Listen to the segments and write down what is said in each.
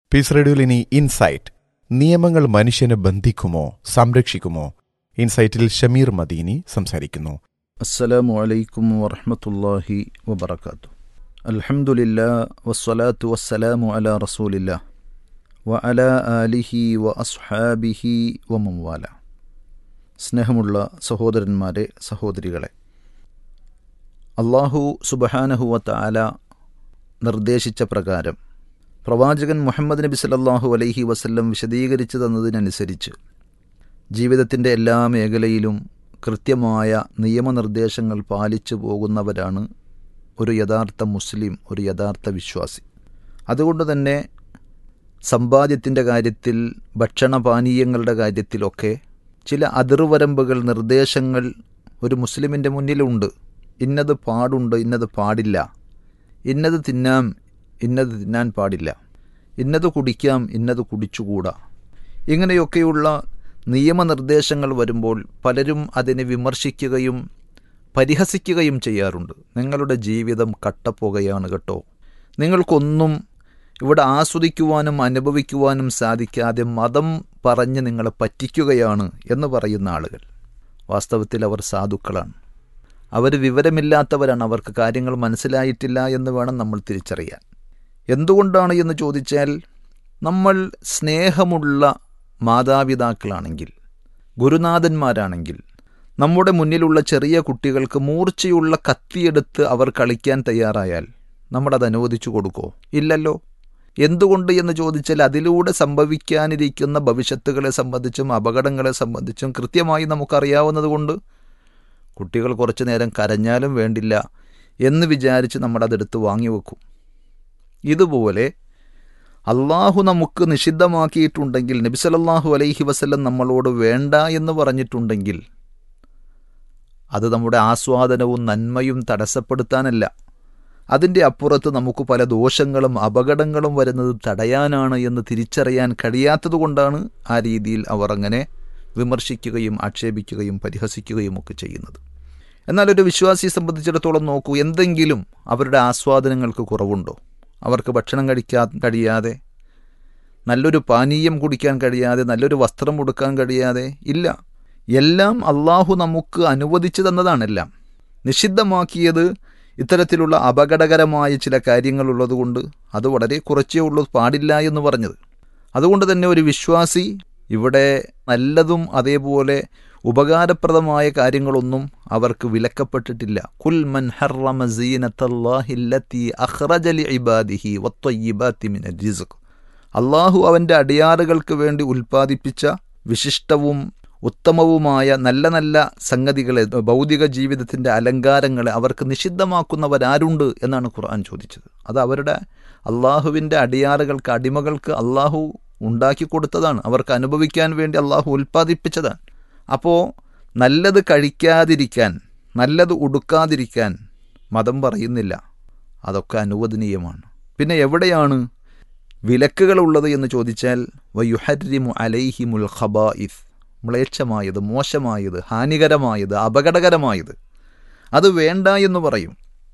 piece റേഡിയോയിൽ ഇനി insight നിയമങ്ങൾ മനുഷ്യനെ ബന്ധിക്കുമോ സംരക്ഷിക്കുമോ ഇൻസൈറ്റിൽ ഷമീർ മദീനി സംസാരിക്കുന്നു അസ്സലാമു അലൈക്കും വറഹ്മത്തുള്ളാഹി വബറകാതുഹു അൽഹംദുലില്ലാ വസ്സലാത്തു വസ്സലാമു അലാ റസൂലില്ലാ വ അലാ ആലിഹി വ അസ്ഹാബിഹി വ മംവാല സ്നേഹമുള്ള സഹോദരന്മാരെ സഹോദരികളെ അള്ളാഹു സുബഹാനഹുവ തആല നിർദ്ദേശിച്ച പ്രകാരം പ്രവാചകൻ മുഹമ്മദ് നബി സല്ലല്ലാഹു അലൈഹി വസല്ലം വിശദീകരിച്ചു തന്നതിനനുസരിച്ച് ജീവിതത്തിൻ്റെ എല്ലാ മേഖലയിലും കൃത്യമായ നിയമനിർദ്ദേശങ്ങൾ പാലിച്ചു പോകുന്നവരാണ് ഒരു യഥാർത്ഥ മുസ്ലിം ഒരു യഥാർത്ഥ വിശ്വാസി അതുകൊണ്ട് തന്നെ സമ്പാദ്യത്തിൻ്റെ കാര്യത്തിൽ ഭക്ഷണപാനീയങ്ങളുടെ കാര്യത്തിലൊക്കെ ചില അതിർവരമ്പുകൾ നിർദ്ദേശങ്ങൾ ഒരു മുസ്ലിമിൻ്റെ മുന്നിലുണ്ട് ഇന്നത് പാടുണ്ട് ഇന്നത് പാടില്ല ഇന്നത് തിന്നാം ഇന്നത് തിന്നാൻ പാടില്ല ഇന്നത് കുടിക്കാം ഇന്നത് കുടിച്ചുകൂടാ ഇങ്ങനെയൊക്കെയുള്ള നിയമനിർദ്ദേശങ്ങൾ വരുമ്പോൾ പലരും അതിനെ വിമർശിക്കുകയും പരിഹസിക്കുകയും ചെയ്യാറുണ്ട് നിങ്ങളുടെ ജീവിതം കട്ടപ്പുകയാണ് കേട്ടോ നിങ്ങൾക്കൊന്നും ഇവിടെ ആസ്വദിക്കുവാനും അനുഭവിക്കുവാനും സാധിക്കാതെ മതം പറഞ്ഞ് നിങ്ങളെ പറ്റിക്കുകയാണ് എന്ന് പറയുന്ന ആളുകൾ വാസ്തവത്തിൽ അവർ സാധുക്കളാണ് അവർ വിവരമില്ലാത്തവരാണ് അവർക്ക് കാര്യങ്ങൾ മനസ്സിലായിട്ടില്ല എന്ന് വേണം നമ്മൾ തിരിച്ചറിയാൻ എന്തുകൊണ്ടാണ് എന്ന് ചോദിച്ചാൽ നമ്മൾ സ്നേഹമുള്ള മാതാപിതാക്കളാണെങ്കിൽ ഗുരുനാഥന്മാരാണെങ്കിൽ നമ്മുടെ മുന്നിലുള്ള ചെറിയ കുട്ടികൾക്ക് മൂർച്ചയുള്ള കത്തിയെടുത്ത് അവർ കളിക്കാൻ തയ്യാറായാൽ നമ്മളത് അനുവദിച്ചു കൊടുക്കോ ഇല്ലല്ലോ എന്തുകൊണ്ട് എന്ന് ചോദിച്ചാൽ അതിലൂടെ സംഭവിക്കാനിരിക്കുന്ന ഭവിഷ്യത്തുകളെ സംബന്ധിച്ചും അപകടങ്ങളെ സംബന്ധിച്ചും കൃത്യമായി നമുക്കറിയാവുന്നതുകൊണ്ട് കുട്ടികൾ കുറച്ചു നേരം കരഞ്ഞാലും വേണ്ടില്ല എന്ന് വിചാരിച്ച് നമ്മളതെടുത്ത് വാങ്ങിവെക്കും ഇതുപോലെ അള്ളാഹു നമുക്ക് നിഷിദ്ധമാക്കിയിട്ടുണ്ടെങ്കിൽ നബിസലല്ലാഹു അലൈഹി വസല്ലം നമ്മളോട് വേണ്ട എന്ന് പറഞ്ഞിട്ടുണ്ടെങ്കിൽ അത് നമ്മുടെ ആസ്വാദനവും നന്മയും തടസ്സപ്പെടുത്താനല്ല അതിൻ്റെ അപ്പുറത്ത് നമുക്ക് പല ദോഷങ്ങളും അപകടങ്ങളും വരുന്നത് തടയാനാണ് എന്ന് തിരിച്ചറിയാൻ കഴിയാത്തതുകൊണ്ടാണ് ആ രീതിയിൽ അവർ അങ്ങനെ വിമർശിക്കുകയും ആക്ഷേപിക്കുകയും പരിഹസിക്കുകയും ഒക്കെ ചെയ്യുന്നത് എന്നാൽ ഒരു വിശ്വാസിയെ സംബന്ധിച്ചിടത്തോളം നോക്കൂ എന്തെങ്കിലും അവരുടെ ആസ്വാദനങ്ങൾക്ക് കുറവുണ്ടോ അവർക്ക് ഭക്ഷണം കഴിക്കാൻ കഴിയാതെ നല്ലൊരു പാനീയം കുടിക്കാൻ കഴിയാതെ നല്ലൊരു വസ്ത്രം ഉടുക്കാൻ കഴിയാതെ ഇല്ല എല്ലാം അള്ളാഹു നമുക്ക് അനുവദിച്ചു തന്നതാണെല്ലാം നിഷിദ്ധമാക്കിയത് ഇത്തരത്തിലുള്ള അപകടകരമായ ചില കാര്യങ്ങളുള്ളതുകൊണ്ട് അത് വളരെ കുറച്ചേ ഉള്ളൂ പാടില്ല എന്ന് പറഞ്ഞത് അതുകൊണ്ട് തന്നെ ഒരു വിശ്വാസി ഇവിടെ നല്ലതും അതേപോലെ ഉപകാരപ്രദമായ കാര്യങ്ങളൊന്നും അവർക്ക് വിലക്കപ്പെട്ടിട്ടില്ല കുൽ മൻ ഹറമ സീനത്തല്ലാഹില്ലത്തി അഖ്റജലി ഇബാദിഹി വത്വയ്യിബാത്തി മിന റിസ്ഖ് അള്ളാഹു അവൻ്റെ അടിയാറുകൾക്ക് വേണ്ടി ഉൽപ്പാദിപ്പിച്ച വിശിഷ്ടവും ഉത്തമവുമായ നല്ല നല്ല സംഗതികളെ ഭൗതിക ജീവിതത്തിൻ്റെ അലങ്കാരങ്ങളെ അവർക്ക് നിഷിദ്ധമാക്കുന്നവരാരുണ്ട് എന്നാണ് ഖുർആൻ ചോദിച്ചത് അത് അവരുടെ അള്ളാഹുവിൻ്റെ അടിയാറുകൾക്ക് അടിമകൾക്ക് അള്ളാഹു ഉണ്ടാക്കി കൊടുത്തതാണ് അവർക്ക് അനുഭവിക്കാൻ വേണ്ടി അള്ളാഹു ഉൽപ്പാദിപ്പിച്ചതാണ് അപ്പോൾ നല്ലത് കഴിക്കാതിരിക്കാൻ നല്ലത് ഉടുക്കാതിരിക്കാൻ മതം പറയുന്നില്ല അതൊക്കെ അനുവദനീയമാണ് പിന്നെ എവിടെയാണ് വിലക്കുകളുള്ളത് എന്ന് ചോദിച്ചാൽ വയുഹരിമു അലൈഹിമുൽ ഖബായിഫ് മ്ലേച്ഛമായത് മോശമായത് ഹാനികരമായത് അപകടകരമായത് അത് വേണ്ട എന്ന് പറയും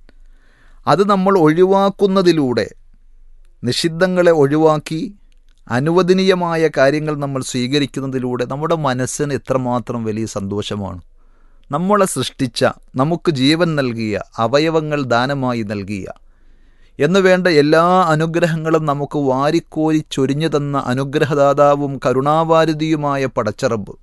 അത് നമ്മൾ ഒഴിവാക്കുന്നതിലൂടെ നിഷിദ്ധങ്ങളെ ഒഴിവാക്കി അനുവദനീയമായ കാര്യങ്ങൾ നമ്മൾ സ്വീകരിക്കുന്നതിലൂടെ നമ്മുടെ മനസ്സിന് എത്രമാത്രം വലിയ സന്തോഷമാണ് നമ്മളെ സൃഷ്ടിച്ച നമുക്ക് ജീവൻ നൽകിയ അവയവങ്ങൾ ദാനമായി നൽകിയ എന്നു വേണ്ട എല്ലാ അനുഗ്രഹങ്ങളും നമുക്ക് വാരിക്കോരി ചൊരിഞ്ഞു തന്ന അനുഗ്രഹദാതാവും കരുണാവാരുതിയുമായ പടച്ചറബ്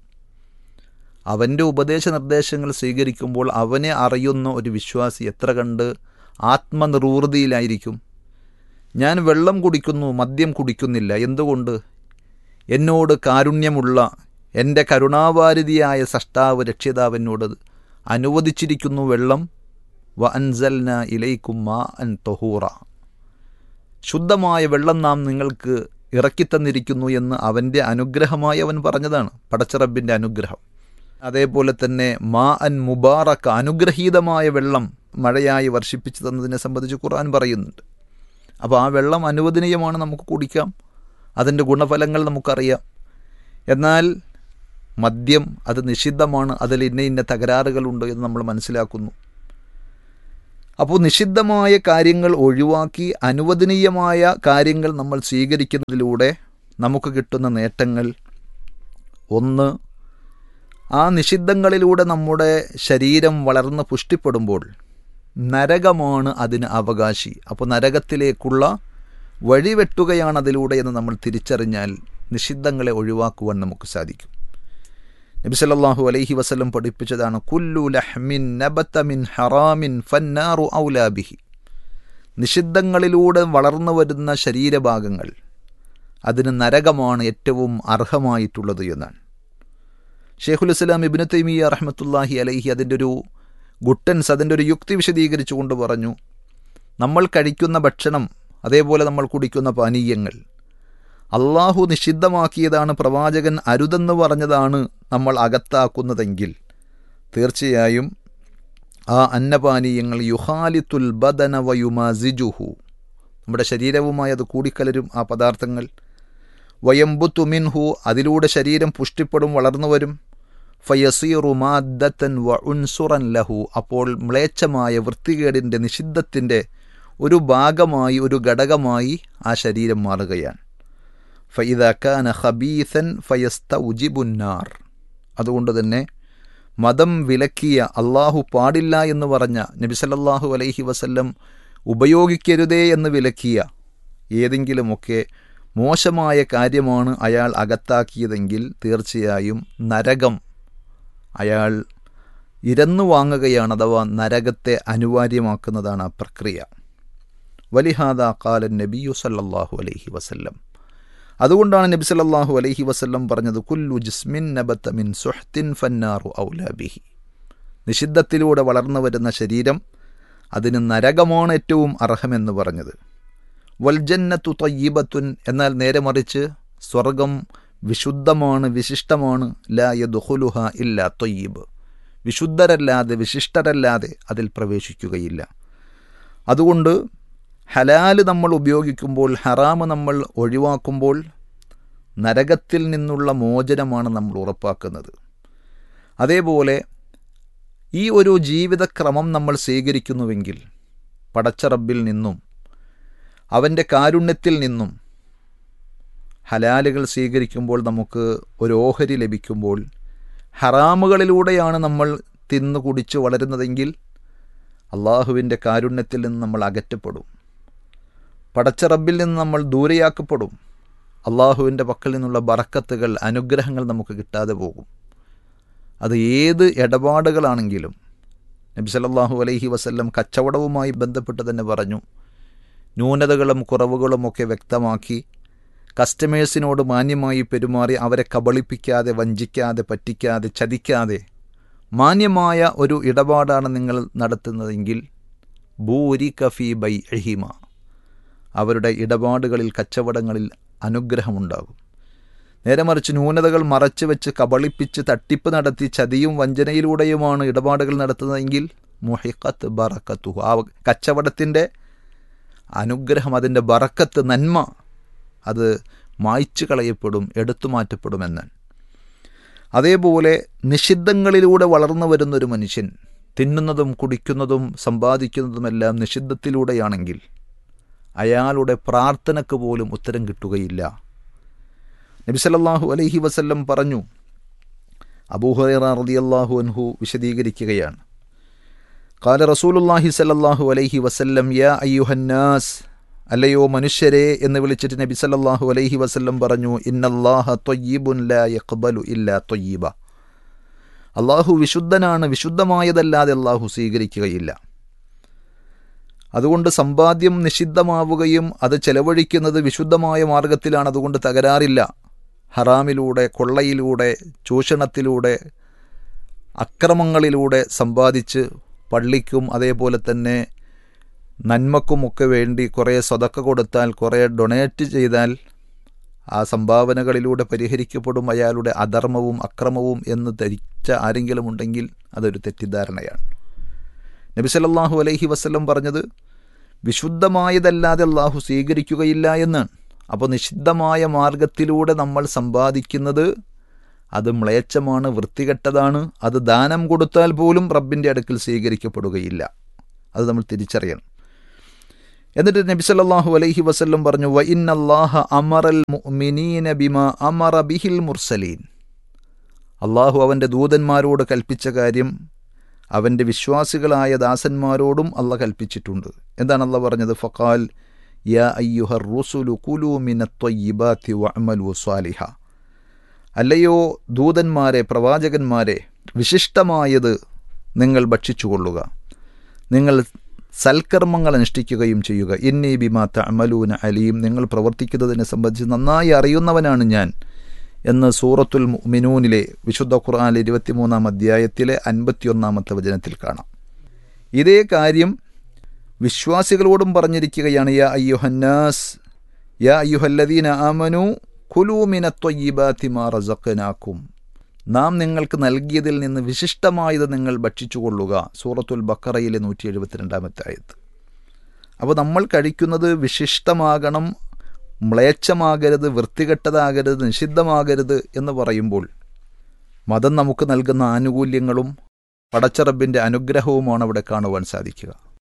അവൻ്റെ ഉപദേശ നിർദ്ദേശങ്ങൾ സ്വീകരിക്കുമ്പോൾ അവനെ അറിയുന്ന ഒരു വിശ്വാസി എത്ര കണ്ട് ആത്മനിർവൃതിയിലായിരിക്കും ഞാൻ വെള്ളം കുടിക്കുന്നു മദ്യം കുടിക്കുന്നില്ല എന്തുകൊണ്ട് എന്നോട് കാരുണ്യമുള്ള എൻ്റെ കരുണാവാരിതിയായ സഷ്ടാവ് രക്ഷിതാവ് എന്നോട് അനുവദിച്ചിരിക്കുന്നു വെള്ളം വ അൻസൽന ഇലൈക്കും മാ അൻ തൊഹൂറ ശുദ്ധമായ വെള്ളം നാം നിങ്ങൾക്ക് ഇറക്കിത്തന്നിരിക്കുന്നു എന്ന് അവൻ്റെ അനുഗ്രഹമായി അവൻ പറഞ്ഞതാണ് പടച്ചറബിൻ്റെ അനുഗ്രഹം അതേപോലെ തന്നെ മാ അൻ മുബാറക്ക അനുഗ്രഹീതമായ വെള്ളം മഴയായി വർഷിപ്പിച്ചു തന്നതിനെ സംബന്ധിച്ച് ഖുർആൻ പറയുന്നുണ്ട് അപ്പോൾ ആ വെള്ളം അനുവദനീയമാണ് നമുക്ക് കുടിക്കാം അതിൻ്റെ ഗുണഫലങ്ങൾ നമുക്കറിയാം എന്നാൽ മദ്യം അത് നിഷിദ്ധമാണ് അതിൽ ഇന്ന ഇന്ന തകരാറുകളുണ്ട് എന്ന് നമ്മൾ മനസ്സിലാക്കുന്നു അപ്പോൾ നിഷിദ്ധമായ കാര്യങ്ങൾ ഒഴിവാക്കി അനുവദനീയമായ കാര്യങ്ങൾ നമ്മൾ സ്വീകരിക്കുന്നതിലൂടെ നമുക്ക് കിട്ടുന്ന നേട്ടങ്ങൾ ഒന്ന് ആ നിഷിദ്ധങ്ങളിലൂടെ നമ്മുടെ ശരീരം വളർന്ന് പുഷ്ടിപ്പെടുമ്പോൾ നരകമാണ് അതിന് അവകാശി അപ്പോൾ നരകത്തിലേക്കുള്ള വഴിവെട്ടുകയാണ് അതിലൂടെ എന്ന് നമ്മൾ തിരിച്ചറിഞ്ഞാൽ നിഷിദ്ധങ്ങളെ ഒഴിവാക്കുവാൻ നമുക്ക് സാധിക്കും നബി സല്ലല്ലാഹു അലൈഹി വസല്ലം പഠിപ്പിച്ചതാണ് കുല്ലു ലഹ്മിൻ നബത്ത മിൻ ഹറാമിൻ ഫന്നാറു ഔലാബിഹി നിഷിദ്ധങ്ങളിലൂടെ വളർന്നു വരുന്ന ശരീരഭാഗങ്ങൾ അതിന് നരകമാണ് ഏറ്റവും അർഹമായിട്ടുള്ളത് എന്നാണ് ഷെയ്ഖുൽ ഇസ്ലാം ഇബ്നു തൈമിയ റഹ്മത്തുല്ലാഹി അലൈഹി അതിൻ്റെ ഒരു ഗുട്ടൻസ് അതിൻ്റെ ഒരു യുക്തി വിശദീകരിച്ചുകൊണ്ട് പറഞ്ഞു നമ്മൾ കഴിക്കുന്ന ഭക്ഷണം അതേപോലെ നമ്മൾ കുടിക്കുന്ന പാനീയങ്ങൾ അള്ളാഹു നിഷിദ്ധമാക്കിയതാണ് പ്രവാചകൻ അരുതെന്ന് പറഞ്ഞതാണ് നമ്മൾ അകത്താക്കുന്നതെങ്കിൽ തീർച്ചയായും ആ അന്നപാനീയങ്ങൾ യുഹാലിത്തുൽ ബദന വയുമാസിജുഹു നമ്മുടെ ശരീരവുമായി അത് കൂടിക്കലരും ആ പദാർത്ഥങ്ങൾ വയംബുത്തു മിൻഹു അതിലൂടെ ശരീരം പുഷ്ടിപ്പെടും വളർന്നു വരും ഫയസീറു മാദ്ദത്തൻ വ ഉൻസുറൻ ലഹു അപ്പോൾ മ്ലേച്ഛമായ വൃത്തികേടിൻ്റെ നിഷിദ്ധത്തിൻ്റെ ഒരു ഭാഗമായി ഒരു ഘടകമായി ആ ശരീരം മാറുകയാണ് ഫൈദാക്കാന ഖബീസൻ ഫയസ്ത ഉജിബുന്നാർ അതുകൊണ്ട് തന്നെ മതം വിലക്കിയ അള്ളാഹു പാടില്ല എന്ന് പറഞ്ഞ നബി സല്ലല്ലാഹു അലൈഹി വസല്ലം ഉപയോഗിക്കരുതേ എന്ന് വിലക്കിയ ഏതെങ്കിലുമൊക്കെ മോശമായ കാര്യമാണ് അയാൾ അകത്താക്കിയതെങ്കിൽ തീർച്ചയായും നരകം അയാൾ ഇരന്നു വാങ്ങുകയാണ് അഥവാ നരകത്തെ അനിവാര്യമാക്കുന്നതാണ് ആ പ്രക്രിയ വലിഹാദ കാലൻ നബിയു സല്ലല്ലാഹു അലൈഹി വസല്ലം അതുകൊണ്ടാണ് നബി സല്ലല്ലാഹു അലൈഹി വസല്ലം പറഞ്ഞത് കുല്ലു ജിസ്മിൻ നബത്ത മിൻ സുഹ്തിൻ ഫന്നാറു ഔലാബിഹി നിഷിദ്ധത്തിലൂടെ വളർന്നു വരുന്ന ശരീരം അതിന് നരകമാണ് ഏറ്റവും അർഹമെന്ന് പറഞ്ഞത് വൽജന്നത്തു തയ്യിബത്തുൻ എന്നാൽ നേരെ മറിച്ച് സ്വർഗം വിശുദ്ധമാണ് വിശിഷ്ടമാണ് ലാ യദ്ഖുലുഹ ഇല്ല തൊയ്യബ് വിശുദ്ധരല്ലാതെ വിശിഷ്ടരല്ലാതെ അതിൽ പ്രവേശിക്കുകയില്ല അതുകൊണ്ട് ഹലാല് നമ്മൾ ഉപയോഗിക്കുമ്പോൾ ഹറാമ് നമ്മൾ ഒഴിവാക്കുമ്പോൾ നരകത്തിൽ നിന്നുള്ള മോചനമാണ് നമ്മൾ ഉറപ്പാക്കുന്നത് അതേപോലെ ഈ ഒരു ജീവിതക്രമം നമ്മൾ സ്വീകരിക്കുന്നുവെങ്കിൽ പടച്ചറബിൽ നിന്നും അവൻ്റെ കാരുണ്യത്തിൽ നിന്നും ഹലാലുകൾ സ്വീകരിക്കുമ്പോൾ നമുക്ക് ഒരു ഓഹരി ലഭിക്കുമ്പോൾ ഹറാമുകളിലൂടെയാണ് നമ്മൾ തിന്നു കുടിച്ച് വളരുന്നതെങ്കിൽ അള്ളാഹുവിൻ്റെ കാരുണ്യത്തിൽ നിന്ന് നമ്മൾ അകറ്റപ്പെടും പടച്ച റബ്ബിൽ നിന്ന് നമ്മൾ ദൂരെയാക്കപ്പെടും അള്ളാഹുവിൻ്റെ പക്കൽ നിന്നുള്ള ബറക്കത്തുകൾ അനുഗ്രഹങ്ങൾ നമുക്ക് കിട്ടാതെ പോകും അത് ഏത് ഇടപാടുകളാണെങ്കിലും നബി സല്ലല്ലാഹു അലൈഹി വസല്ലം കച്ചവടവുമായി ബന്ധപ്പെട്ട് തന്നെ പറഞ്ഞു ന്യൂനതകളും കുറവുകളും ഒക്കെ വ്യക്തമാക്കി കസ്റ്റമേഴ്സിനോട് മാന്യമായി പെരുമാറി അവരെ കബളിപ്പിക്കാതെ വഞ്ചിക്കാതെ പറ്റിക്കാതെ ചതിക്കാതെ മാന്യമായ ഒരു ഇടപാടാണ് നിങ്ങൾ നടത്തുന്നതെങ്കിൽ ഭൂരി കഫി ബൈ എഹിമ അവരുടെ ഇടപാടുകളിൽ കച്ചവടങ്ങളിൽ അനുഗ്രഹമുണ്ടാകും നേരെ മറിച്ച് ന്യൂനതകൾ മറച്ചു വെച്ച് കബളിപ്പിച്ച് തട്ടിപ്പ് നടത്തി ചതിയും വഞ്ചനയിലൂടെയുമാണ് ഇടപാടുകൾ നടത്തുന്നതെങ്കിൽ മുഹിഖത്ത് ബറക്കത്തു ആ കച്ചവടത്തിൻ്റെ അനുഗ്രഹം അതിൻ്റെ ബറക്കത്ത് നന്മ അത് മായ്ച്ചു കളയപ്പെടും എടുത്തു മാറ്റപ്പെടുമെന്ന് അതേപോലെ നിഷിദ്ധങ്ങളിലൂടെ വളർന്നു വരുന്നൊരു മനുഷ്യൻ തിന്നുന്നതും കുടിക്കുന്നതും സമ്പാദിക്കുന്നതുമെല്ലാം നിഷിദ്ധത്തിലൂടെയാണെങ്കിൽ അയാളുടെ പ്രാർത്ഥനയ്ക്ക് പോലും ഉത്തരം കിട്ടുകയില്ല നബിസലല്ലാഹു അലൈഹി വസല്ലം പറഞ്ഞു അബൂഹറ റളിയല്ലാഹു അൻഹു വിശദീകരിക്കുകയാണ് കാല റസൂലുല്ലാഹി സല്ലല്ലാഹു അലൈഹി വസല്ലം യാ അയ്യുഹന്നാസ് അല്ലയോ മനുഷ്യരെ എന്ന് വിളിച്ചിട്ട് നബി സല്ലല്ലാഹു അലൈഹി വസല്ലം പറഞ്ഞു ഇന്നല്ലാഹ ത്വയ്യിബുൻ ലാ യഖ്ബലു ഇല്ലാ ത്വയ്യിബ അള്ളാഹു വിശുദ്ധനാണ് വിശുദ്ധമായതല്ലാതെ അള്ളാഹു സ്വീകരിക്കുകയില്ല അതുകൊണ്ട് സമ്പാദ്യം നിഷിദ്ധമാവുകയും അത് ചെലവഴിക്കുന്നത് വിശുദ്ധമായ മാർഗത്തിലാണ് അതുകൊണ്ട് തകരാറില്ല ഹറാമിലൂടെ കൊള്ളയിലൂടെ ചൂഷണത്തിലൂടെ അക്രമങ്ങളിലൂടെ സമ്പാദിച്ച് പള്ളിക്കും അതേപോലെ തന്നെ നന്മക്കുമൊക്കെ വേണ്ടി കുറേ സ്വതക്ക കൊടുത്താൽ കുറേ ഡൊണേറ്റ് ചെയ്താൽ ആ സംഭാവനകളിലൂടെ പരിഹരിക്കപ്പെടും അയാളുടെ അധർമ്മവും അക്രമവും എന്ന് ധരിച്ച ആരെങ്കിലും ഉണ്ടെങ്കിൽ അതൊരു തെറ്റിദ്ധാരണയാണ് നബി സല്ലല്ലാഹു അലൈഹി വസല്ലം പറഞ്ഞത് വിശുദ്ധമായതല്ലാതെ അള്ളാഹു സ്വീകരിക്കുകയില്ല എന്നാണ് അപ്പോൾ നിഷിദ്ധമായ മാർഗത്തിലൂടെ നമ്മൾ സമ്പാദിക്കുന്നത് അത് മ്ലേച്ഛമാണ് വൃത്തികെട്ടതാണ് അത് ദാനം കൊടുത്താൽ പോലും റബ്ബിൻ്റെ അടുക്കൽ സ്വീകരിക്കപ്പെടുകയില്ല അത് നമ്മൾ തിരിച്ചറിയണം എന്നിട്ട് നബി സല്ലല്ലാഹു അലൈഹി വസല്ലം പറഞ്ഞു വ ഇന്നല്ലാഹ അമറൽ മുഅ്മിനീന ബിമാ അമറ ബിഹിൽ മുർസലീൻ അള്ളാഹു അവൻ്റെ ദൂതന്മാരോട് കൽപ്പിച്ച കാര്യം അവൻ്റെ വിശ്വാസികളായ ദാസന്മാരോടും അള്ള കൽപ്പിച്ചിട്ടുണ്ട് എന്താണ് അള്ള പറഞ്ഞത് ഫഖാൽ യാ അയ്യുഹർ റുസുലു കുലു മിനത്വയ്യിബാത്തി വഅമലു സ്വാലിഹ അല്ലയോ ദൂതന്മാരെ പ്രവാചകന്മാരെ വിശിഷ്ടമായത് നിങ്ങൾ ഭക്ഷിച്ചുകൊള്ളുക നിങ്ങൾ സൽക്കർമ്മങ്ങൾ അനുഷ്ഠിക്കുകയും ചെയ്യുക എന്നീ ബിമാ തഅമലൂന അലീം നിങ്ങൾ പ്രവർത്തിക്കുന്നതിനെ സംബന്ധിച്ച് നന്നായി അറിയുന്നവനാണ് ഞാൻ എന്ന് സൂറത്തുൽ മിനൂനിലെ വിശുദ്ധ ഖുർആാനിലെ ഇരുപത്തിമൂന്നാം അധ്യായത്തിലെ അൻപത്തിയൊന്നാമത്തെ വചനത്തിൽ കാണാം ഇതേ കാര്യം വിശ്വാസികളോടും പറഞ്ഞിരിക്കുകയാണ് യാ അയ്യുഹന്നാസ് യാ അയ്യുഹല്ലദീന ആമനു കുലൂമിനത്വയ്യിബാത്തി മാ റസഖനാക്കും നാം നിങ്ങൾക്ക് നൽകിയതിൽ നിന്ന് വിശിഷ്ടമായത് നിങ്ങൾ ഭക്ഷിച്ചുകൊള്ളുക സൂറത്തുൽ ബക്കറയിലെ നൂറ്റി എഴുപത്തിരണ്ടാമത്തെ ആയത്ത് അപ്പോൾ നമ്മൾ കഴിക്കുന്നത് വിശിഷ്ടമാകണം മ്ലേച്ഛമാകരുത് വൃത്തികെട്ടതാകരുത് നിഷിദ്ധമാകരുത് എന്ന് പറയുമ്പോൾ മതം നമുക്ക് നൽകുന്ന ആനുകൂല്യങ്ങളും പടച്ചറബിൻ്റെ അനുഗ്രഹവുമാണ് അവിടെ കാണുവാൻ സാധിക്കുക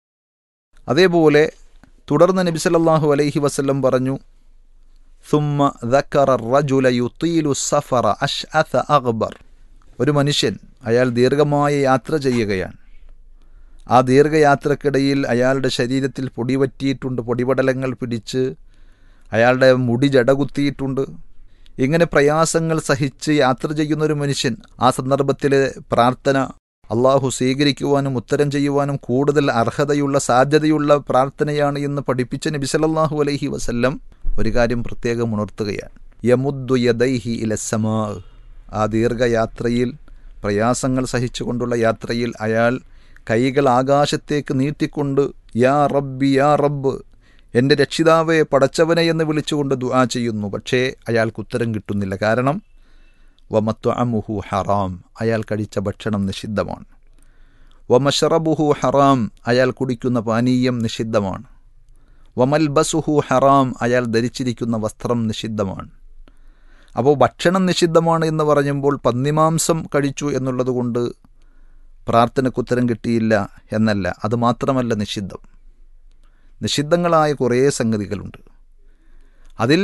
അതേപോലെ തുടർന്ന് നബി സല്ലല്ലാഹു അലൈഹി വസല്ലം പറഞ്ഞു ثم ذكر الرجل يطيل السفر أشعث أغبر ഒരു മനുഷ്യൻ അയാൾ ദീർഘമായ യാത്ര ചെയ്യുകയാണ് ആ ദീർഘയാത്രക്കിടയിൽ അയാളുടെ ശരീരത്തിൽ പൊടി പറ്റിയിട്ടുണ്ട് പൊടിപടലങ്ങൾ പിടിച്ച് അയാളുടെ മുടി ജടകുത്തിയിട്ടുണ്ട് ഇങ്ങനെ പ്രയാസങ്ങൾ സഹിച്ച് യാത്ര ചെയ്യുന്ന ഒരു മനുഷ്യൻ ആ സന്ദർഭത്തിലെ പ്രാർത്ഥന അള്ളാഹു സ്വീകരിക്കുവാനും ഉത്തരം ചെയ്യുവാനും കൂടുതൽ അർഹതയുള്ള സാധ്യതയുള്ള പ്രാർത്ഥനയാണ് എന്ന് പഠിപ്പിച്ച നബി സല്ലല്ലാഹു അലൈഹി വസല്ലം ഒരു കാര്യം പ്രത്യേകം ഉണർത്തുകയാണ് യമുദ്ദു യദൈഹി ഇലസമാ ആ ദീർഘയാത്രയിൽ പ്രയാസങ്ങൾ സഹിച്ചുകൊണ്ടുള്ള യാത്രയിൽ അയാൾ കൈകൾ ആകാശത്തേക്ക് നീട്ടിക്കൊണ്ട് യാ റബ്ബി യാ റബ്ബ് എൻ്റെ രക്ഷിതാവെ പടച്ചവനെ എന്ന് വിളിച്ചുകൊണ്ട് ദുആ ചെയ്യുന്നു പക്ഷേ അയാൾക്ക് ഉത്തരം കിട്ടുന്നില്ല കാരണം വമത്വ അമുഹു ഹറാം അയാൾ കഴിച്ച ഭക്ഷണം നിഷിദ്ധമാണ് വമഷറബുഹു ഹറാം അയാൾ കുടിക്കുന്ന പാനീയം നിഷിദ്ധമാണ് വമൽ ബസുഹു ഹറാം അയാൾ ധരിച്ചിരിക്കുന്ന വസ്ത്രം നിഷിദ്ധമാണ് അപ്പോൾ ഭക്ഷണം നിഷിദ്ധമാണ് എന്ന് പറയുമ്പോൾ പന്നിമാംസം കഴിച്ചു എന്നുള്ളത് കൊണ്ട് പ്രാർത്ഥനയ്ക്ക് ഉത്തരം കിട്ടിയില്ല എന്നല്ല അത് മാത്രമല്ല നിഷിദ്ധം നിഷിദ്ധങ്ങളായ കുറേ സംഗതികളുണ്ട് അതിൽ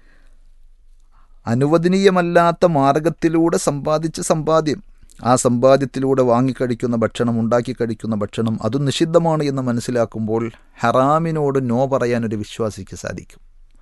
അനുവദനീയമല്ലാത്ത മാർഗത്തിലൂടെ സമ്പാദിച്ച സമ്പാദ്യം ആ സമ്പാദ്യത്തിലൂടെ വാങ്ങിക്കഴിക്കുന്ന ഭക്ഷണം ഉണ്ടാക്കി കഴിക്കുന്ന ഭക്ഷണം അതും നിഷിദ്ധമാണ് എന്ന് മനസ്സിലാക്കുമ്പോൾ ഹറാമിനോട് നോ പറയാൻ ഒരു വിശ്വാസിക്ക് സാധിക്കും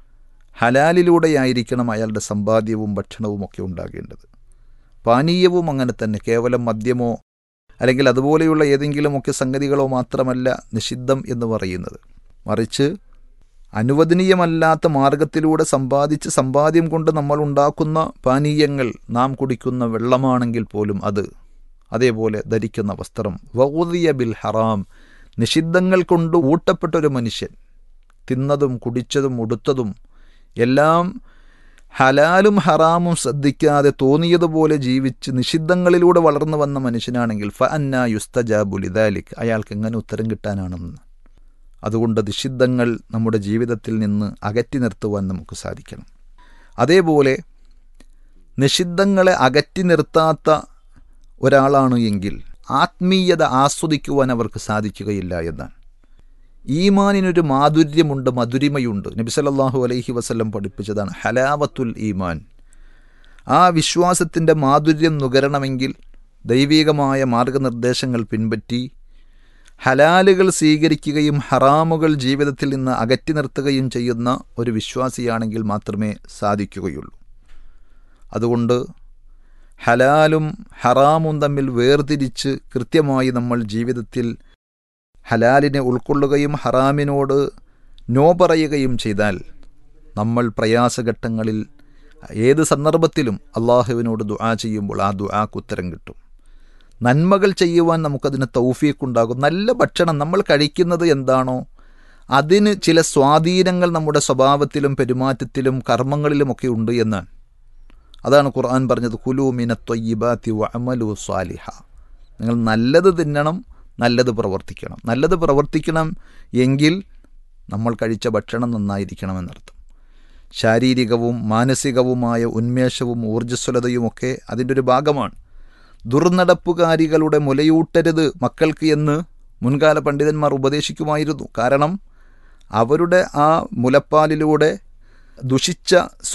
ഹലാലിലൂടെയായിരിക്കണം അയാളുടെ സമ്പാദ്യവും ഭക്ഷണവും ഒക്കെ ഉണ്ടാകേണ്ടത് പാനീയവും അങ്ങനെ തന്നെ കേവലം മദ്യമോ അല്ലെങ്കിൽ അതുപോലെയുള്ള ഏതെങ്കിലുമൊക്കെ സംഗതികളോ മാത്രമല്ല നിഷിദ്ധം എന്ന് പറയുന്നത് മറിച്ച് അനുവദനീയമല്ലാത്ത മാർഗത്തിലൂടെ സമ്പാദിച്ച് സമ്പാദ്യം കൊണ്ട് നമ്മൾ ഉണ്ടാക്കുന്ന പാനീയങ്ങൾ നാം കുടിക്കുന്ന വെള്ളമാണെങ്കിൽ പോലും അത് അതേപോലെ ധരിക്കുന്ന വസ്ത്രം വൗദിയ ബിൽ ഹറാം നിഷിദ്ധങ്ങൾ കൊണ്ട് ഊട്ടപ്പെട്ട ഒരു മനുഷ്യൻ തിന്നതും കുടിച്ചതും ഉടുത്തതും എല്ലാം ഹലാലും ഹറാമും ശ്രദ്ധിക്കാതെ തോന്നിയതുപോലെ ജീവിച്ച് നിഷിദ്ധങ്ങളിലൂടെ വളർന്നു വന്ന മനുഷ്യനാണെങ്കിൽ ഫ അന്ന യുസ്തജാബുലിദാലിക് അയാൾക്ക് എങ്ങനെ ഉത്തരം കിട്ടാനാണെന്ന് അതുകൊണ്ട് നിഷിദ്ധങ്ങൾ നമ്മുടെ ജീവിതത്തിൽ നിന്ന് അകറ്റി നിർത്തുവാൻ നമുക്ക് സാധിക്കണം അതേപോലെ നിഷിദ്ധങ്ങളെ അകറ്റി നിർത്താത്ത ഒരാളാണ് എങ്കിൽ ആത്മീയത ആസ്വദിക്കുവാൻ അവർക്ക് സാധിക്കുകയില്ല എന്നാണ് ഈമാനിനൊരു മാധുര്യമുണ്ട് മധുരിമയുണ്ട് നബി സല്ലല്ലാഹു അലൈഹി വസല്ലം പഠിപ്പിച്ചതാണ് ഹലാവത്തുൽ ഈമാൻ ആ വിശ്വാസത്തിൻ്റെ മാധുര്യം നുകരണമെങ്കിൽ ദൈവികമായ മാർഗനിർദ്ദേശങ്ങൾ പിൻപറ്റി ഹലാലുകൾ സ്വീകരിക്കുകയും ഹറാമുകൾ ജീവിതത്തിൽ നിന്ന് അകറ്റി നിർത്തുകയും ചെയ്യുന്ന ഒരു വിശ്വാസിയാണെങ്കിൽ മാത്രമേ സാധിക്കുകയുള്ളൂ അതുകൊണ്ട് ഹലാലും ഹറാമും തമ്മിൽ വേർതിരിച്ച് കൃത്യമായി നമ്മൾ ജീവിതത്തിൽ ഹലാലിനെ ഉൾക്കൊള്ളുകയും ഹറാമിനോട് നോ പറയുകയും ചെയ്താൽ നമ്മൾ പ്രയാസഘട്ടങ്ങളിൽ ഏത് സന്ദർഭത്തിലും അള്ളാഹുവിനോട് ദുആ ചെയ്യുമ്പോൾ ആ ദുആക്ക് ഉത്തരം കിട്ടും നന്മകൾ ചെയ്യുവാൻ നമുക്കതിന് തൗഫീക്കുണ്ടാകും നല്ല ഭക്ഷണം നമ്മൾ കഴിക്കുന്നത് എന്താണോ അതിന് ചില സ്വാധീനങ്ങൾ നമ്മുടെ സ്വഭാവത്തിലും പെരുമാറ്റത്തിലും കർമ്മങ്ങളിലുമൊക്കെ ഉണ്ട് എന്നാണ് അതാണ് ഖുർആൻ പറഞ്ഞത് കുലു മിനത്വയ്യിബാത്തി വഅമലു സ്വാലിഹ നിങ്ങൾ നല്ലത് തിന്നണം നല്ലത് പ്രവർത്തിക്കണം നല്ലത് പ്രവർത്തിക്കണം എങ്കിൽ നമ്മൾ കഴിച്ച ഭക്ഷണം നന്നായിരിക്കണമെന്നർത്ഥം ശാരീരികവും മാനസികവുമായ ഉന്മേഷവും ഊർജ്ജസ്വലതയുമൊക്കെ അതിൻ്റെ ഒരു ഭാഗമാണ് ദുർനടപ്പുകാരികളുടെ മുലയൂട്ടരുത് മക്കൾക്ക് എന്ന് മുൻകാല പണ്ഡിതന്മാർ ഉപദേശിക്കുമായിരുന്നു കാരണം അവരുടെ ആ മുലപ്പാലിലൂടെ ദുഷിച്ച